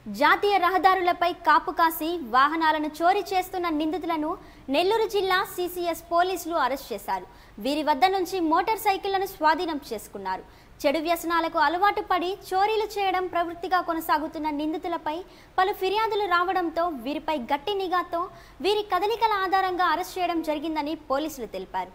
జాతీయ రహదారులపై కాపు కాసి వాహనాలను చోరీ చేస్తున్న నిందితులను నెల్లూరు జిల్లా సిసిఎస్ పోలీసులు అరెస్ట్ చేశారు వీరి వద్ద నుంచి మోటార్ సైకిళ్లను స్వాధీనం చేసుకున్నారు చెడు వ్యసనాలకు అలవాటు పడి చోరీలు చేయడం ప్రవృత్తిగా కొనసాగుతున్న నిందితులపై పలు ఫిర్యాదులు రావడంతో వీరిపై గట్టి నిఘాతో వీరి కదలికల ఆధారంగా అరెస్ట్ చేయడం జరిగిందని పోలీసులు తెలిపారు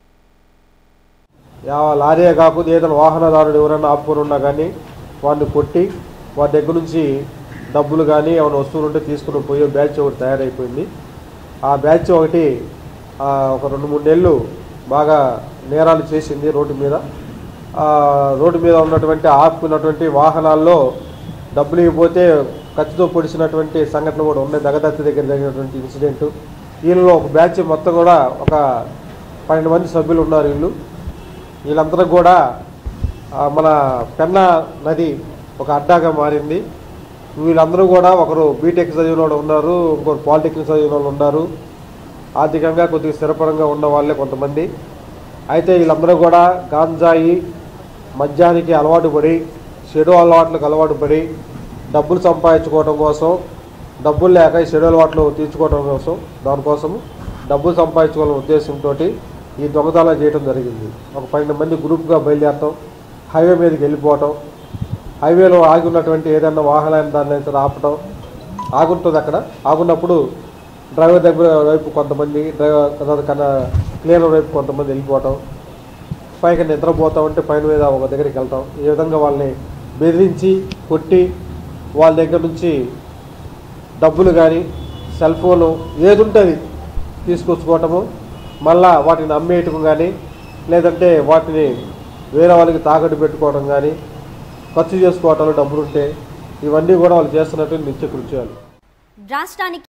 యా లారీ కాకుండా ఏదైనా వాహనదారుడు ఎవరైనా ఆపుకొని ఉన్నా కానీ వాడిని కొట్టి వాడి దగ్గర నుంచి డబ్బులు కానీ ఏమైనా వస్తువులు ఉంటే తీసుకుని పోయే బ్యాచ్ ఒకటి తయారైపోయింది ఆ బ్యాచ్ ఒకటి ఆ, ఒక రెండు మూడు నెలలు బాగా నేరాలు చేసింది రోడ్డు మీద ఆ, రోడ్డు మీద ఉన్నటువంటి ఆపుకున్నటువంటి వాహనాల్లో డబ్బులు ఇవ్వకపోతే ఖర్చుతో పొడిచినటువంటి సంఘటనలు కూడా ఉన్నాయి దగదత్తి దగ్గర జరిగినటువంటి ఇన్సిడెంట్ వీళ్ళలో ఒక బ్యాచ్ మొత్తం కూడా ఒక పన్నెండు మంది సభ్యులు ఉన్నారు వీళ్ళు వీళ్ళందరూ కూడా ఆ, మన పెన్నా నది ఒక అడ్డాగా మారింది వీళ్ళందరూ కూడా ఒకరు బీటెక్ చదివిన వాళ్ళు ఉన్నారు ఇంకొకరు పాలిటెక్నిక్ చదివిన వాళ్ళు ఉన్నారు ఆర్థికంగా కొద్దిగా స్థిరపరంగా ఉన్న వాళ్ళే కొంతమంది అయితే వీళ్ళందరూ కూడా గాంజాయి మద్యానికి అలవాటు పడి చెడు అలవాట్లకు అలవాటు పడి డబ్బులు సంపాదించుకోవడం కోసం డబ్బులు లేక ఈ చెడు అలవాట్లు తీర్చుకోవడం కోసం దానికోసం డబ్బులు సంపాదించుకోవాలనే ఉద్దేశంతో ఈ దొంగతనాలు చేయడం జరిగింది ఒక పన్నెండు మంది గ్రూప్గా బయలుదేరటం హైవే మీదకి వెళ్ళిపోవటం హైవేలో ఆగి ఉన్నటువంటి ఏదైనా వాహనాన్ని దాన్ని అయితే ఆపటం ఆగుంటుంది అక్కడ ఆగున్నప్పుడు డ్రైవర్ దగ్గర వైపు కొంతమంది డ్రైవర్ తర్వాత కన్నా క్లీనర్ వైపు కొంతమంది వెళ్ళిపోవటం పైకి నిద్రపోతా ఉంటే పైన మీద ఒక దగ్గరికి వెళ్తాం ఈ విధంగా వాళ్ళని బెదిరించి కొట్టి వాళ్ళ దగ్గర నుంచి డబ్బులు కానీ సెల్ ఫోను ఏది ఉంటుంది తీసుకొచ్చుకోవటము మళ్ళా వాటిని అమ్మేయటం కానీ లేదంటే వాటిని వేరే వాళ్ళకి తాకట్టు పెట్టుకోవడం కానీ ఖర్చు చేసుకోవటంలో డబ్బులు ఉంటే ఇవన్నీ కూడా వాళ్ళు చేస్తున్నట్టు నిత్య కృత్యాలు రాష్ట్రానికి